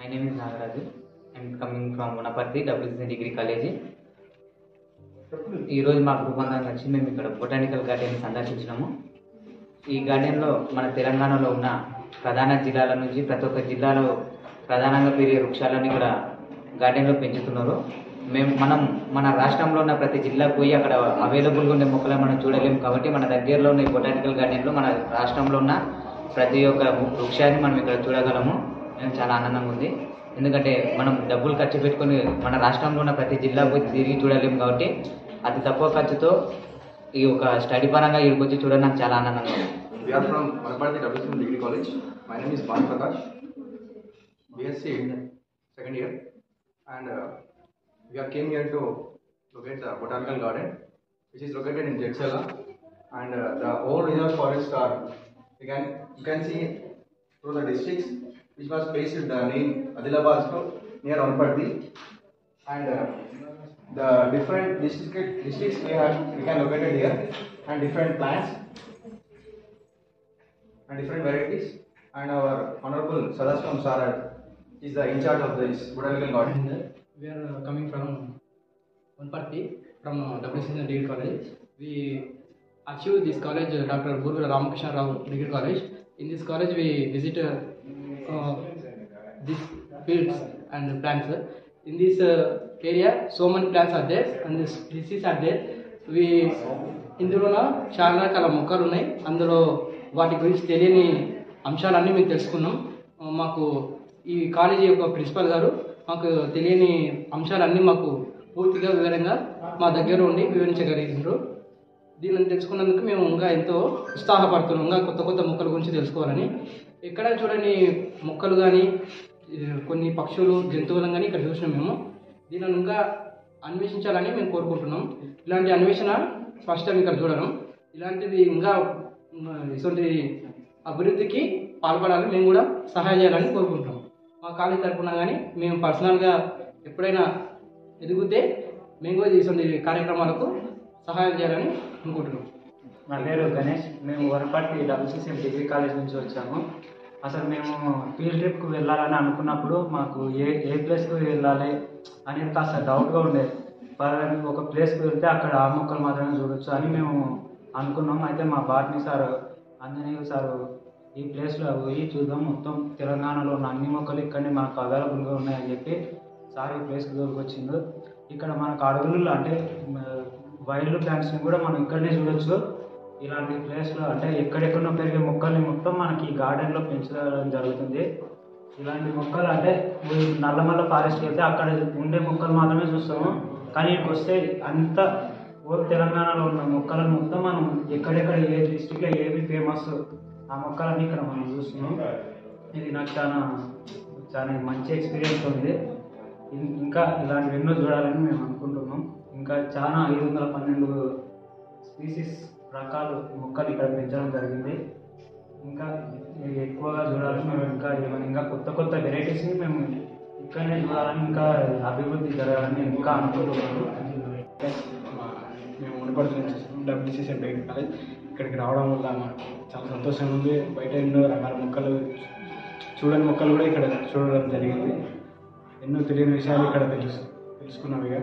My name is Nagaraju I'm coming from Wanaparthy WC degree college ఈరోజు మా బృందం వచ్చి మేము ఇక్కడ బొటానికల్ గార్డెన్ సందర్శించినాము ఈ గార్డెన్లో మన తెలంగాణలో ఉన్న ప్రధాన జిల్లాల నుంచి ప్రతి ఒక్క జిల్లాలో ప్రధానంగా పెరిగే వృక్షాలను ఇక్కడ గార్డెన్లో పెంచుతున్నారు మేము మనం మన రాష్ట్రంలో ఉన్న ప్రతి జిల్లాకు పోయి అక్కడ అవైలబుల్గా ఉండే మొక్కలను మనం చూడలేము కాబట్టి మన దగ్గరలో ఉన్న ఈ బొటానికల్ గార్డెన్లో మన రాష్ట్రంలో ఉన్న ప్రతి ఒక్క వృక్షాన్ని మనం ఇక్కడ చూడగలము మేము చాలా ఆనందంగా ఉంది ఎందుకంటే మనం డబ్బులు ఖర్చు పెట్టుకొని మన రాష్ట్రంలో ఉన్న ప్రతి జిల్లా పోయి తిరిగి చూడలేము కాబట్టి అతి తక్కువ ఖర్చుతో ఈ ఒక స్టడీ పరంగా ఇక్కడికి వచ్చి చూడడం నాకు చాలా ఆనందంగా ఉంది We are from Manapati WCM Degree College. My name is Bhan Prakash, BSc second year, and uh, we are came here to locate the botanical garden, which is located in Jetsela, and uh, the old reserve forests are you can you can see through the districts which was placed in the name Adilabad to near Manapati, and uh, the different district districts we have we can locate it here and different plants and different varieties. And our honorable Sadaswam Sir is the in charge of this botanical garden. And we are uh, coming from Vanparthi from uh, WCN Degree College. We achieved this college, uh, Dr. Burvila Ramakrishna Rao Degree College. In this college, we visit uh, uh, these fields and plants. In this uh, area, so many plants are there and the species are there. We ఇందులోన చాలా రకాల మొక్కలు ఉన్నాయి అందులో వాటి గురించి తెలియని అంశాలన్నీ మేము తెలుసుకున్నాం ఆ, మాకు ఈ కాలేజీ యొక్క ప్రిన్సిపల్ గారు మాకు తెలియని అంశాలన్నీ మాకు పూర్తిగా వివరంగా మా దగ్గర ఉండి వివరించగలిగినారు దీనిని తెలుసుకున్నందుకు మేము ఇంకా ఎంతో ఉత్సాహపడుతున్నాం ఇంకా కొత్త కొత్త మొక్కల గురించి తెలుసుకోవాలని ఎక్కడ చూడని మొక్కలు కానీ కొన్ని పక్షులు జంతువులను కానీ ఇక్కడ చూసినాం మేము దీనిని ఇంకా అన్వేషించాలని మేము కోరుకుంటున్నాం ఇలాంటి అన్వేషణ ఫస్ట్ టైం ఇక్కడ చూడడం ఇలాంటిది ఇంకా ఉమ్, ఇటువంటి అభివృద్ధికి పాల్పడాలని మేము కూడా సహాయం చేయాలని కోరుకుంటున్నాం మా కాలేజ్ తరఫున కానీ మేము పర్సనల్గా ఎప్పుడైనా ఎదిగితే మేము కూడా ఇటువంటి కార్యక్రమాలకు సహాయం చేయాలని అనుకుంటున్నాం నా పేరు గణేష్ మేము వనపర్తి డబ్ల్యూసీసీఎం డిగ్రీ కాలేజ్ నుంచి వచ్చాము అసలు మేము ఫీల్డ్ ట్రిప్కి వెళ్ళాలని అనుకున్నప్పుడు మాకు ఏ ఏ ప్లేస్కి వెళ్ళాలి అనేది కాస్త డౌట్గా ఉండేది పలానా ఒక ప్లేస్కి వెళ్తే అక్కడ ఆ మొక్కలు మాత్రమే చూడొచ్చు అని మేము అనుకున్నాం అయితే మా బాట్నీ సార్ ఆంజనేయ సార్ ఈ ప్లేస్లో పోయి చూద్దాం మొత్తం తెలంగాణలో ఉన్న అన్ని మొక్కలు ఇక్కడనే మనకు అవైలబుల్గా ఉన్నాయని చెప్పి సార్ ఈ ప్లేస్కి దొరికొచ్చిండు ఇక్కడ మనకు అడవులు అంటే వైల్డ్ ప్లాంట్స్ని కూడా మనం ఇక్కడనే చూడొచ్చు ఇలాంటి ప్లేస్లో అంటే ఎక్కడెక్కడో పెరిగే మొక్కల్ని మొత్తం మనకి ఈ గార్డెన్లో పెంచడం జరుగుతుంది ఇలాంటి మొక్కలు అంటే ఈ నల్లమల్ల ఫారెస్ట్కి వెళ్తే అక్కడ ఉండే మొక్కలు మాత్రమే చూస్తాము కానీ ఇక్కడికి వస్తే అంత ఓ తెలంగాణలో ఉన్న మొక్కలను మొత్తం మనం ఎక్కడెక్కడ ఏ డిస్టిక్లో ఏవి ఫేమస్ ఆ మొక్కలన్నీ ఇక్కడ మనం చూస్తున్నాం ఇది నాకు చాలా చాలా మంచి ఎక్స్పీరియన్స్ ఉంది ఇం- ఇంకా ఇలాంటివి ఎన్నో చూడాలని మేము అనుకుంటున్నాం ఇంకా చాలా ఐదు వందల పన్నెండు స్పీసీస్ రకాలు మొక్కలు ఇక్కడ పెంచడం జరిగింది ఇంకా ఇవి ఎక్కువగా చూడాలని మేము ఇంకా ఏమైనా ఇంకా కొత్త కొత్త వెరైటీస్ని మేము ఇక్కడనే చూడాలని ఇంకా అభివృద్ధి జరగాలని నేను ఇంకా అనుకుంటున్నాను మా- మేము ఉండపడుతు నుంచి డబ్ల్యూసీసీఎం డిగ్రీ కాలేజ్ ఇక్కడికి రావడం వల్ల మాకు చాలా సంతోషంగా ఉంది బయట ఎన్నో రకాల మొక్కలు చూడని మొక్కలు కూడా ఇక్కడ చూడడం జరిగింది ఎన్నో తెలియని విషయాలు ఇక్కడ తెలుసు తెలుసుకున్నాం ఇక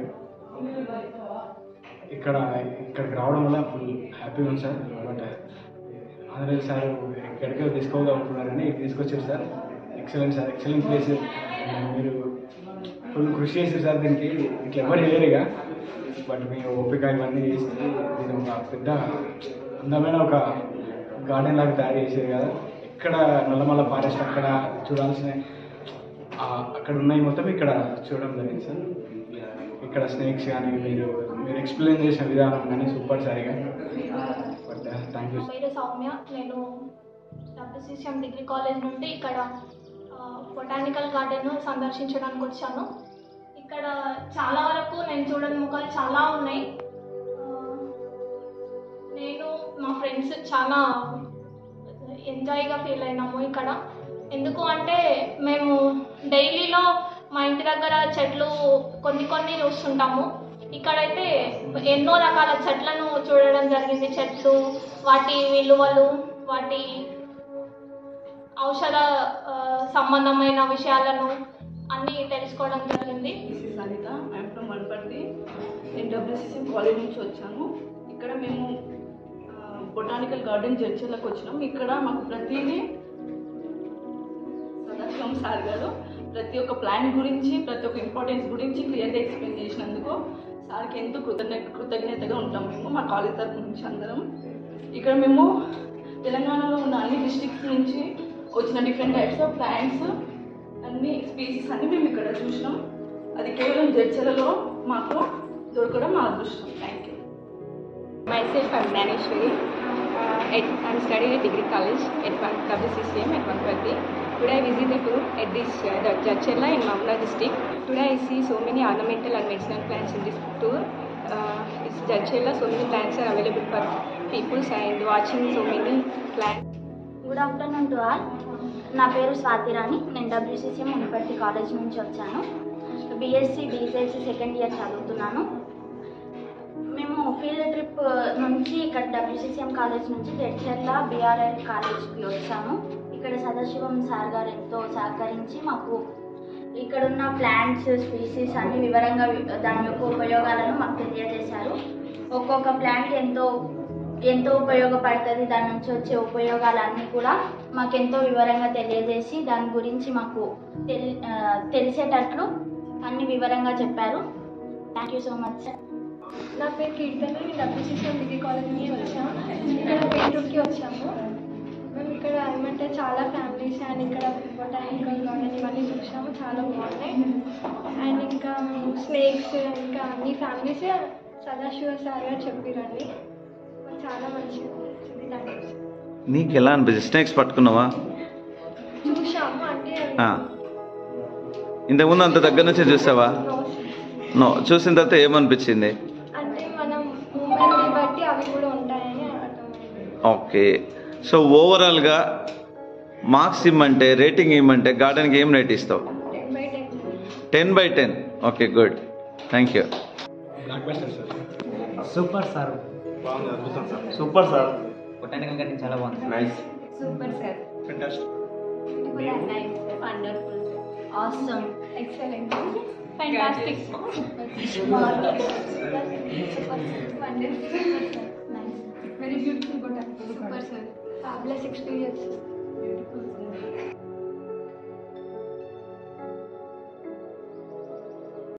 ఇక్కడ ఇక్కడికి రావడం వల్ల ఫుల్ హ్యాపీగా ఉంది సార్ బట్ ఆంధ్రయ్య సార్ ఎక్కడికో తీసుకోగలుగుతున్నారని తీసుకొచ్చారు sir excellent sir excellent place మీరు ఫుల్ కృషి చేశారు సార్ దీనికి ఇట్లా ఎవరు చేయలేరు ఇక బట్ మీ ఓపిక ఇవన్నీ చేసి దీన్ని ఒక పెద్ద అందమైన ఒక గార్డెన్ లాగా తయారు చేసేది కదా ఎక్కడ నల్లమల్ల ఫారెస్ట్ అక్కడ చూడాల్సిన ఆ అక్కడ ఉన్నాయి మొత్తం ఇక్కడ చూడడం జరిగింది సార్ ఇక్కడ స్నేక్స్ కానీ మీరు మీరు ఎక్స్ప్లెయిన్ చేసిన విధానం కానీ సూపర్ సార్ ఇక బట్ థ్యాంక్ యూ నా పేరు సౌమ్య నేను డబ్ల్యూసీసీఎం డిగ్రీ కాలేజ్ నుండి ఇక్కడ బొటానికల్ గార్డెన్ సందర్శించడానికి వచ్చాను ఇక్కడ చాలా వరకు నేను చూడని మొక్కలు చాలా ఉన్నాయి ఆ, నేను మా ఫ్రెండ్స్ చాలా ఎంజాయ్గా ఫీల్ అయినాము ఇక్కడ ఎందుకు అంటే మేము డైలీలో మా ఇంటి దగ్గర చెట్లు కొన్ని కొన్ని చూస్తుంటాము ఇక్కడైతే ఎన్నో రకాల చెట్లను చూడడం జరిగింది చెట్లు వాటి విలువలు వాటి ఔషధ ఆ, సంబంధమైన విషయాలను అన్నీ తెలుసుకోవడం జరిగింది this is Anitha I'm from Wanaparthy నేను డబ్ల్యూసీసీఎం కాలేజ్ నుంచి వచ్చాను ఇక్కడ మేము బొటానికల్ గార్డెన్ చర్చలకు వచ్చినాం ఇక్కడ మాకు ప్రతిదీ సదాశివం సార్ గారు ప్రతి ఒక్క ప్లాన్ గురించి ప్రతి ఒక్క ఇంపార్టెన్స్ గురించి క్లియర్గా ఎక్స్ప్లెయిన్ చేసినందుకు సార్కి ఎంతో కృతజ్ఞ కృతజ్ఞతగా ఉంటాం మేము మా కాలేజ్ తరఫు నుంచి అందరం ఇక్కడ మేము తెలంగాణలో ఉన్న అన్ని డిస్ట్రిక్ట్స్ నుంచి వచ్చిన డిఫరెంట్ టైప్స్ ఆఫ్ ప్లాంట్స్ అన్ని స్పీసీస్ అన్ని మేము ఇక్కడ చూసినాం అది కేవలం జడ్చలలో మాకు దొరకడం మా అదృష్టం thank you Myself, I'm Naneshwari. Uh, at, I'm studying at Degree College at one, WCCM at Vanpati. Today I visited tour at this uh, the Jachella in Mamla district. Today I see so many ornamental and medicinal plants in this tour. Uh, it's Jachella, so many plants are available for people and watching so many plants. Good afternoon to all నా పేరు స్వాతిరాణి నేను WCC మున్పర్తి college నుంచి వచ్చాను BSc BJC second year చదువుతున్నాను మేము field trip నుంచి ఇక్కడ డబ్ల్యూసీసీఎం college నుంచి జడ్చర్ల బీఆర్ఎల్ కాలేజ్కి వచ్చాము ఇక్కడ సదాశివం సార్ గారు ఎంతో సహకరించి మాకు ఇక్కడున్న ప్లాంట్స్ స్పీసీస్ అన్ని వివరంగా వి- దాని యొక్క ఉపయోగాలను మాకు తెలియజేశారు ఒక్కొక్క ప్లాంట్ ఎంతో ఎంతో ఉపయోగపడుతుంది దాని నుంచి వచ్చే ఉపయోగాలన్నీ కూడా మాకు ఎంతో వివరంగా తెలియజేసి దాని గురించి మాకు తెలి ఆ, తెలిసేటట్లు అన్ని వివరంగా చెప్పారు thank you so much sir నా పేరు కీర్తన నేను డబ్ల్యూసీసీఎం డిగ్రీ కాలేజ్ నుంచి వచ్చాము ఇక్కడ పెయింటూర్కి వచ్చాము మేము ఇక్కడ ఏమంటే చాలా ఫ్యామిలీస్ అండ్ ఇక్కడ బొటానికల్ గార్డెన్ ఇవన్నీ చూసాము చాలా బాగున్నాయి అండ్ ఇంకా మేము స్నేక్స్ ఇంకా అన్ని ఫ్యామిలీస్ సదాశివ సార్ గారు చెప్పిరండి మాకు చాలా మంచిగా అనిపించింది థ్యాంక్ యూ నీకు ఎలా అనిపించింది స్నేక్స్ పట్టుకున్నావా చూసాము అంటే ఆ. ఇంతకుముందు అంత దగ్గర నుంచి చూసావా నో చూసిన తర్వాత ఏమనిపించింది అంటే మనం మూమెంట్ని బట్టి అవి కూడా ఉంటాయని అర్థమైంది ఓకే సో ఓవరాల్గా మార్క్స్ ఇమ్మంటే రేటింగ్ ఇమ్మంటే గార్డెన్కి ఏం రేట్ ఇస్తావు ten by ten ten by ten okay good thank you super sir super sir botanical garden చాలా బాగుంది nice Super, sir. Wonderful awesome excellent fantastic very beautiful botanical super sir fabulous experience